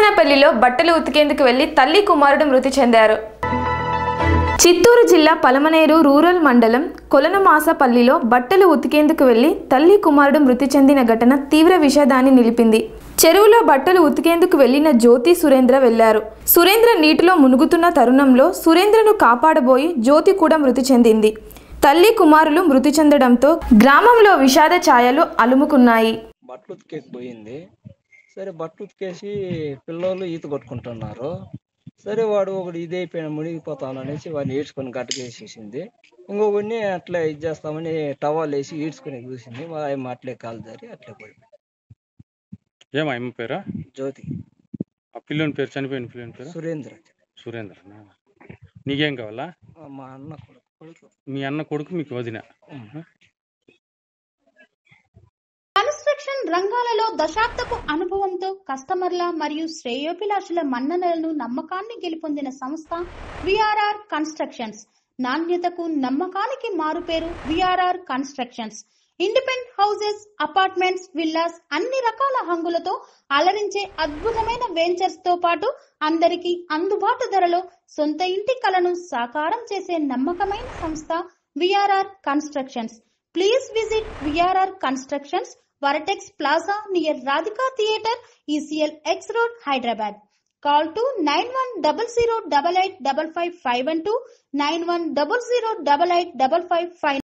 బోయినపల్లిలో బట్టలు ఉతికేందుకు వెళ్లి తల్లి కుమారుడు మృతి చెందారు చిత్తూరు జిల్లా పలమనేరు రూరల్ మండలం కొలనమాసపల్లిలో బట్టలు ఉతికేందుకు వెళ్లి తల్లి కుమారుడు మృతి చెందిన ఘటన తీవ్ర విషాదాన్ని నిలిపింది చెరువులో బట్టలు ఉతికేందుకు వెళ్లిన జ్యోతి సురేంద్ర వెళ్లారు సురేంద్ర నీటిలో మునుగుతున్న తరుణంలో సురేంద్రను కాపాడబోయి జ్యోతి కూడా మృతి చెందింది తల్లి కుమారులు మృతి చెందడంతో గ్రామంలో విషాద ఛాయలు అలుముకున్నాయి బట్టలు ఉతికేసి పోయింది సరే బట్టలు ఉతికేసి పిల్లలు ఈత కొట్టుకుంటున్నారు సరే వాడు ఒకడు ఇది అయిపోయిన మునిగిపోతాను అనేసి వాడిని ఈడ్చుకొని గట్టుకు వేసేసింది ఇంకొకడిని అట్లే ఇది చేస్తామని టవాల్ వేసి ఈడ్చుకొని చూసింది మా ఆయన అట్లే కాలు జారి అట్లే పడిపోయింది ఏం అమ్మ పేరా జ్యోతి ఆ పిల్లోని పేరు చనిపోయిన పిల్లోని పేరు సురేంద్ర సురేంద్ర నీకేం కావాలా మా అన్న కొడుకు కొడుకు మీ అన్న కొడుకు మీకు వదిన కన్స్ట్రక్షన్ రంగాలలో దశాబ్దపు అనుభవంతో కస్టమర్ల మరియు శ్రేయోభిలాషుల మన్ననలను నమ్మకాన్ని గెలుపొందిన సంస్థ విఆర్ఆర్ కన్స్ట్రక్షన్స్ నాణ్యతకు నమ్మకానికి మారుపేరు V R R constructions independent houses apartments villas అన్ని రకాల హంగులతో అలరించే అద్భుతమైన వెంచర్స్ తో పాటు అందరికీ అందుబాటు ధరలో సొంత ఇంటి కలను సాకారం చేసే నమ్మకమైన సంస్థ VRR constructions please visit VRR constructions vertex plaza near Radhika theatre ECIL X road Hyderabad call to nine one double zero double eight double five five one to nine one double zero double eight double five five